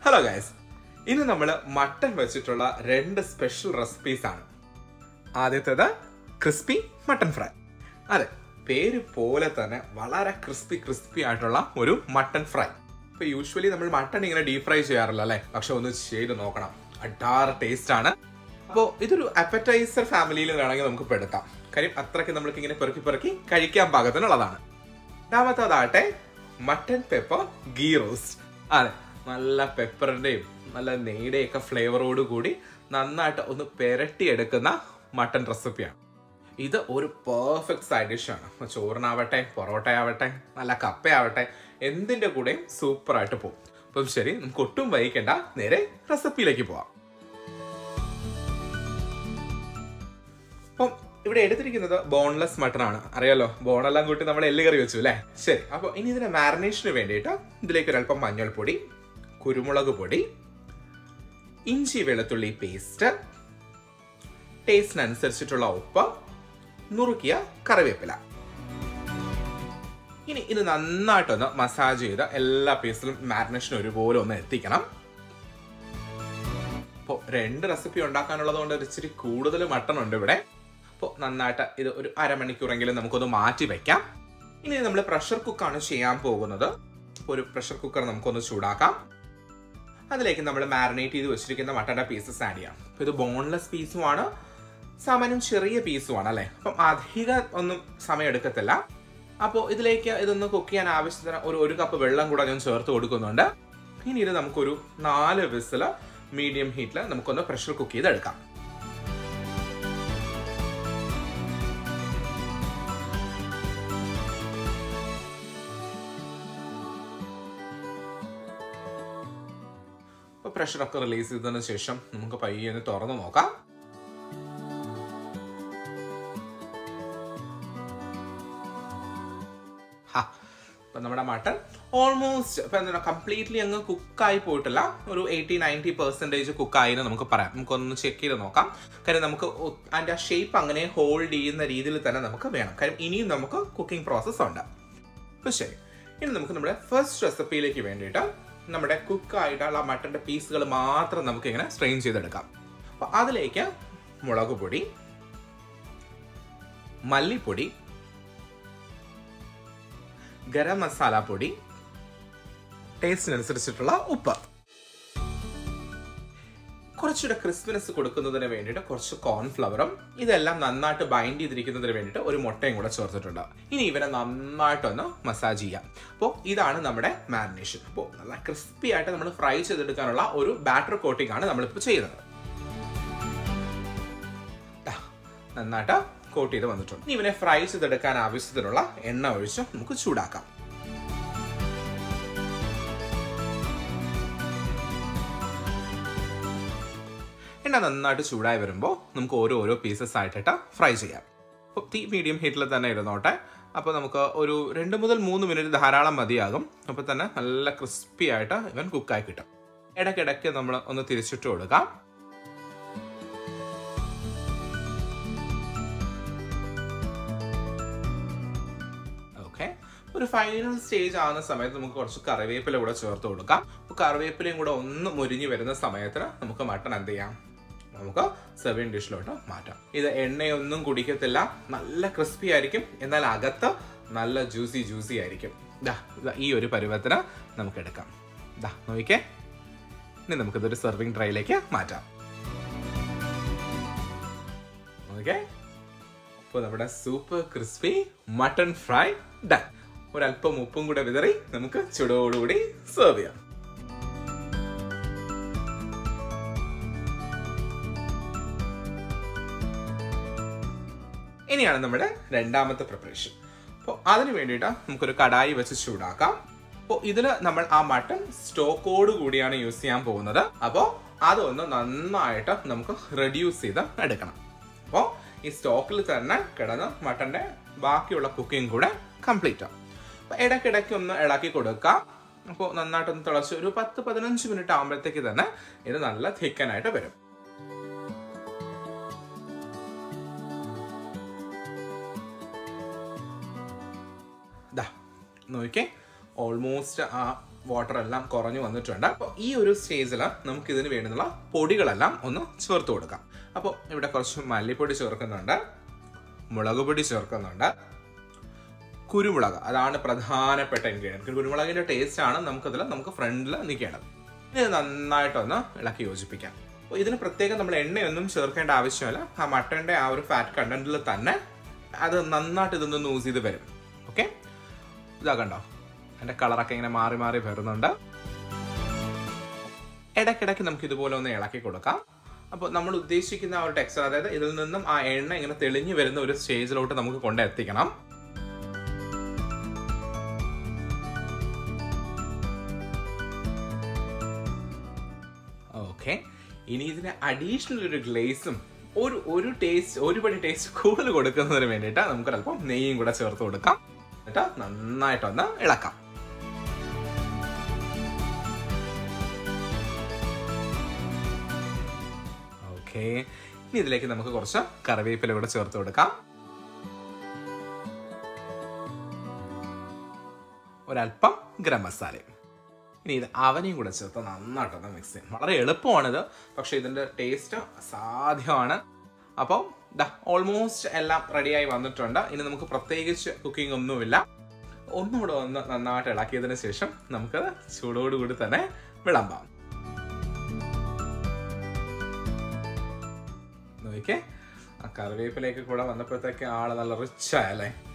hello guys ഇന്ന് നമ്മൾ mutton വെച്ചിട്ടുള്ള രണ്ട് സ്പെഷ്യൽ റെസിപ്പീസ് ആണ് ആദ്യത്തേത് ക്രിസ്പി മട്ടൺ ഫ്രൈ അതെ പേര് പോലെ തന്നെ വളരെ ക്രിസ്പി ക്രിസ്പി ആയിട്ടുള്ള ഒരു മട്ടൺ ഫ്രൈ ഇപ്പൊ യൂഷ്വലി നമ്മൾ മട്ടൺ ഇങ്ങനെ ഡീപ് ഫ്രൈ ചെയ്യാറില്ല അല്ലേ പക്ഷെ ഒന്ന് ചെയ്ത് നോക്കണം അഡാറ് ടേസ്റ്റ് ആണ് അപ്പോൾ ഇതൊരു അപ്പറ്റൈസർ ഫാമിലിയിൽ വേണമെങ്കിൽ നമുക്ക് പെടുത്താം കാര്യം അത്രയ്ക്ക് നമ്മൾക്ക് ഇങ്ങനെ പെറുക്കി പെറുക്കി കഴിക്കാൻ പാകത്തിനുള്ളതാണ് രണ്ടാമത്തതാട്ടെ മട്ടൺ പെപ്പർ ഗീ റോസ്റ്റ് അതെ നല്ല പെപ്പറിന്റെയും നല്ല നെയ്യുടെയും ഒക്കെ ഫ്ലേവറോട് കൂടി നന്നായിട്ട് ഒന്ന് പെരട്ടിയെടുക്കുന്ന മട്ടൺ റെസിപ്പിയാണ് ഇത് ഒരു പെർഫെക്റ്റ് സൈഡ് ഡിഷാണ് ചോറിനാവട്ടെ പൊറോട്ട ആവട്ടെ നല്ല കപ്പയാവട്ടെ എന്തിന്റെ കൂടെയും സൂപ്പർ ആയിട്ട് പോകും അപ്പം ശരി നമുക്ക് ഒട്ടും വൈകിക്കണ്ട നേരെ റെസിപ്പിയിലേക്ക് പോവാം അപ്പം ഇവിടെ എടുത്തിരിക്കുന്നത് ബോൺലെസ് മട്ടൺ ആണ് അറിയാലോ ബോണെല്ലാം കൂട്ടി നമ്മൾ എല്ല് കറി വെച്ചു അല്ലേ ശരി അപ്പോൾ ഇനി ഇതിന്റെ മാരിനേഷന് വേണ്ടിയിട്ട് ഇതിലേക്ക് ഒരല്പം മഞ്ഞൾപ്പൊടി കുരുമുളക് പൊടി ഇഞ്ചി വെളുത്തുള്ളി പേസ്റ്റ് ടേസ്റ്റിനനുസരിച്ചിട്ടുള്ള ഉപ്പ് നുറുക്കിയ കറിവേപ്പില ഇനി ഇത് നന്നായിട്ടൊന്ന് മസാജ് ചെയ്ത് എല്ലാ പീസിലും മാരിനേഷൻ ഒരുപോലെ ഒന്ന് എത്തിക്കണം അപ്പോൾ രണ്ട് റെസിപ്പി ഉണ്ടാക്കാനുള്ളത് കൊണ്ട് ഒരു ഇച്ചിരി കൂടുതൽ മട്ടൺ ഉണ്ട് ഇവിടെ അപ്പോൾ നന്നായിട്ട് ഇത് ഒരു അരമണിക്കൂറെങ്കിലും നമുക്കൊന്ന് മാറ്റി വെക്കാം ഇനി നമ്മൾ പ്രഷർ കുക്കാണ് ചെയ്യാൻ പോകുന്നത് ഒരു പ്രഷർ കുക്കർ നമുക്കൊന്ന് ചൂടാക്കാം അതിലേക്ക് നമ്മൾ മാരിനേറ്റ് ചെയ്ത് വെച്ചിരിക്കുന്ന മട്ടൻ്റെ പീസസ് ആഡ് ചെയ്യാം അപ്പോൾ ഇത് ബോൺലെസ് പീസുമാണ് സാമാന്യം ചെറിയ പീസുമാണ് അല്ലേ അപ്പം അധികം ഒന്നും സമയം എടുക്കത്തില്ല അപ്പോൾ ഇതിലേക്ക് ഇതൊന്ന് കുക്ക് ചെയ്യാൻ ആവശ്യത്തിന് ഒരു ഒരു കപ്പ് വെള്ളം കൂടെ ഞാൻ ചേർത്ത് കൊടുക്കുന്നുണ്ട് ഇനി ഇത് നമുക്കൊരു നാല് വിസിൽ മീഡിയം ഹീറ്റിൽ നമുക്കൊന്ന് പ്രഷർ കുക്ക് ചെയ്തെടുക്കാം അപ്പോൾ പ്രഷറൊക്കെ റിലീസ് ചെയ്തതിന് ശേഷം നമുക്ക് പയ്യെ ഒന്ന് തുറന്നു നോക്കാം ഇപ്പം നമ്മുടെ മട്ടൺ ഓൾമോസ്റ്റ് ഇപ്പം എന്താ കംപ്ലീറ്റ്ലി അങ്ങ് കുക്കായി പോയിട്ടില്ല ഒരു എയ്റ്റി നയൻറ്റി പെർസെൻറ്റേജ് കുക്കായി എന്ന് നമുക്ക് പറയാം നമുക്കൊന്ന് ചെക്ക് ചെയ്ത് നോക്കാം കാര്യം നമുക്ക് അതിൻ്റെ ആ ഷേപ്പ് അങ്ങനെ ഹോൾഡ് ചെയ്യുന്ന രീതിയിൽ തന്നെ നമുക്ക് വേണം കാര്യം ഇനിയും നമുക്ക് കുക്കിംഗ് പ്രോസസ്സ് ഉണ്ട് അപ്പോൾ ശരി ഇനി നമുക്ക് നമ്മുടെ ഫസ്റ്റ് റെസിപ്പിയിലേക്ക് വേണ്ടിയിട്ട് നമ്മുടെ കുക്കായിട്ടുള്ള മട്ടൻ്റെ പീസുകൾ മാത്രം നമുക്ക് ഇങ്ങനെ സ്ട്രെയിൻ ചെയ്തെടുക്കാം അപ്പോൾ അതിലേക്ക് മുളക് പൊടി മല്ലിപ്പൊടി ഗരം മസാല പൊടി ടേസ്റ്റിനനുസരിച്ചിട്ടുള്ള ഉപ്പ് കുറച്ചുകൂടെ ക്രിസ്പിനെസ് കൊടുക്കുന്നതിന് വേണ്ടിയിട്ട് കുറച്ച് കോൺഫ്ലവറും ഇതെല്ലാം നന്നായിട്ട് ബൈൻഡ് ചെയ്തിരിക്കുന്നതിന് വേണ്ടിയിട്ട് ഒരു മുട്ടയും കൂടെ ചേർത്തിട്ടുണ്ട് ഇനി ഇവനെ നന്നായിട്ടൊന്ന് മസാജ് ചെയ്യാം അപ്പോൾ ഇതാണ് നമ്മുടെ മാരിനേഷൻ അപ്പോൾ നല്ല ക്രിസ്പി ആയിട്ട് നമ്മൾ ഫ്രൈ ചെയ്തെടുക്കാനുള്ള ഒരു ബാറ്റർ കോട്ടിംഗ് ആണ് നമ്മളിപ്പോൾ ചെയ്യുന്നത് നന്നായിട്ട് കോട്ട് ചെയ്ത് വന്നിട്ടുണ്ട് ഇനി ഇവനെ ഫ്രൈ ചെയ്തെടുക്കാൻ ആവശ്യത്തിനുള്ള എണ്ണ ഒഴിച്ച് നമുക്ക് ചൂടാക്കാം എണ്ണ നന്നായിട്ട് ചൂടായി വരുമ്പോൾ നമുക്ക് ഓരോ ഓരോ പീസസ് ആയിട്ടിട്ട് ഫ്രൈ ചെയ്യാം അപ്പോൾ തീ മീഡിയം ഹീറ്റിൽ തന്നെ ഇരുന്നോട്ടെ അപ്പോൾ നമുക്ക് ഒരു രണ്ട് മുതൽ മൂന്ന് മിനിറ്റ് ധാരാളം മതിയാകും അപ്പോൾ തന്നെ നല്ല ക്രിസ്പി ആയിട്ട് ഇവൻ കുക്കായി കിട്ടും ഇടയ്ക്കിടയ്ക്ക് നമ്മൾ ഒന്ന് തിരിച്ചിട്ട് കൊടുക്കാം ഓക്കെ ഒരു ഫൈനൽ സ്റ്റേജ് ആവുന്ന സമയത്ത് നമുക്ക് കുറച്ച് കറിവേപ്പില കൂടെ ചേർത്ത് കൊടുക്കാം അപ്പോൾ കറിവേപ്പിലയും കൂടെ ഒന്ന് മുരിഞ്ഞു വരുന്ന സമയത്തിന് നമുക്ക് മട്ടൺ എന്ത് ചെയ്യാം നമുക്ക് സെർവിങ് ഡിഷിലോട്ട് മാറ്റാം ഇത് എണ്ണയൊന്നും കുടിക്കത്തില്ല നല്ല ക്രിസ്പി ആയിരിക്കും എന്നാൽ അകത്ത് നല്ല ജ്യൂസി ജ്യൂസി ആയിരിക്കും ദാ ഈ ഒരു പരുവത്തിന് നമുക്ക് എടുക്കാം ദാ നോക്കിക്കേ ഇനി നമുക്കിതൊരു സെർവിങ് ട്രൈയിലേക്ക് മാറ്റാം ഓക്കെ അപ്പോൾ നമ്മുടെ super crispy mutton fry done ഒരല്പം ഉപ്പും കൂടെ വിതറി നമുക്ക് ചുടോടുകൂടി സെർവ് ചെയ്യാം ഇനിയാണ് നമ്മുടെ രണ്ടാമത്തെ പ്രിപ്പറേഷൻ അപ്പോൾ അതിന് വേണ്ടിയിട്ട് നമുക്കൊരു കടായി വെച്ച് ചൂടാക്കാം അപ്പോൾ ഇതിൽ നമ്മൾ ആ മട്ടൺ സ്റ്റോക്കോട് കൂടിയാണ് യൂസ് ചെയ്യാൻ പോകുന്നത് അപ്പോൾ അതൊന്ന് നന്നായിട്ട് നമുക്ക് റെഡ്യൂസ് ചെയ്ത് എടുക്കണം അപ്പോൾ ഈ സ്റ്റോക്കിൽ തന്നെ കിടന്ന് മട്ടൻ്റെ ബാക്കിയുള്ള കുക്കിംഗ് കൂടെ കംപ്ലീറ്റ് ആവും അപ്പോൾ ഇടയ്ക്കിടയ്ക്ക് ഒന്ന് ഇളക്കി കൊടുക്കുക അപ്പോൾ നന്നായിട്ടൊന്ന് തിളച്ച് ഒരു പത്ത് പതിനഞ്ച് മിനിറ്റ് ആകുമ്പോഴത്തേക്ക് തന്നെ ഇത് നല്ല തിക്കനായിട്ട് വരും നോക്കിക്കേ ഓൾമോസ്റ്റ് ആ വാട്ടർ എല്ലാം കുറഞ്ഞു വന്നിട്ടുണ്ട് അപ്പോൾ ഈ ഒരു സ്റ്റേജിൽ നമുക്ക് ഇതിന് വേണ്ടുന്ന പൊടികളെല്ലാം ഒന്ന് ചേർത്ത് കൊടുക്കാം അപ്പോൾ ഇവിടെ കുറച്ച് മല്ലിപ്പൊടി ചേർക്കുന്നുണ്ട് മുളക് പൊടി ചേർക്കുന്നുണ്ട് കുരുമുളക് അതാണ് പ്രധാനപ്പെട്ട ഇൻഗ്രീഡിയൻറ്റ് കുരുമുളകിന്റെ ടേസ്റ്റ് ആണ് നമുക്കതിൽ നമുക്ക് ഫ്രണ്ടിൽ നിൽക്കേണ്ടത് ഇത് നന്നായിട്ടൊന്ന് ഇളക്കി യോജിപ്പിക്കാം അപ്പോൾ ഇതിന് പ്രത്യേകം നമ്മൾ എണ്ണയൊന്നും ചേർക്കേണ്ട ആവശ്യമില്ല ആ മട്ടന്റെ ആ ഒരു ഫാറ്റ് കണ്ടന്റിൽ തന്നെ അത് നന്നായിട്ട് ഇതൊന്ന് യൂസ് ചെയ്ത് വരും ഓക്കെ ഇതാ കണ്ടോ അതിന്റെ കളറൊക്കെ ഇങ്ങനെ മാറി മാറി വരുന്നുണ്ട് ഇടയ്ക്കിടയ്ക്ക് നമുക്ക് ഇതുപോലെ ഒന്ന് ഇളക്കി കൊടുക്കാം അപ്പോൾ നമ്മൾ ഉദ്ദേശിക്കുന്ന ആ ഒരു ടെക്സ്ചർ അതായത് ഇതിൽ നിന്നും ആ എണ്ണ ഇങ്ങനെ തെളിഞ്ഞു വരുന്ന ഒരു സ്റ്റേജിലോട്ട് നമുക്ക് കൊണ്ടെത്തിക്കണം ഓക്കെ ഇനി ഇതിന് അഡീഷണൽ ഒരു ഗ്ലേസും ഒരു ഒരു ടേസ്റ്റ് ഒരു പടി ടേസ്റ്റ് കൂടുതൽ കൊടുക്കുന്നതിന് വേണ്ടിയിട്ട് നമുക്ക് അല്പം നെയ്യും കൂടെ ചേർത്ത് കൊടുക്കാം എന്നിട്ട് നന്നായിട്ടൊന്ന് ഇളക്കാം ഓക്കെ ഇനി ഇതിലേക്ക് നമുക്ക് കുറച്ച് കറിവേപ്പില കൂടെ ചേർത്ത് കൊടുക്കാം ഒരല്പം ഗരം മസാലയും ഇനി ഇത് അവനെയും കൂടെ ചേർത്ത് നന്നായിട്ടൊന്ന് മിക്സ് ചെയ്യും വളരെ എളുപ്പമാണിത് പക്ഷെ ഇതിൻ്റെ ടേസ്റ്റ് അസാധ്യമാണ് അപ്പം ദാ ഓൾമോസ്റ്റ് എല്ലാം റെഡിയായി വന്നിട്ടുണ്ട് ഇനി നമുക്ക് പ്രത്യേകിച്ച് കുക്കിംഗ് ഒന്നുമില്ല ഒന്നുകൂടെ ഒന്ന് നന്നായിട്ട് ഇളക്കിയതിന് ശേഷം നമുക്ക് ചൂടോടുകൂടി തന്നെ വിളമ്പാം നോക്കിക്കേ ആ കറിവേപ്പിലേക്ക് കൂടെ വന്നപ്പോഴത്തേക്ക് ആള് നല്ല റിച്ച് ആയല്ലേ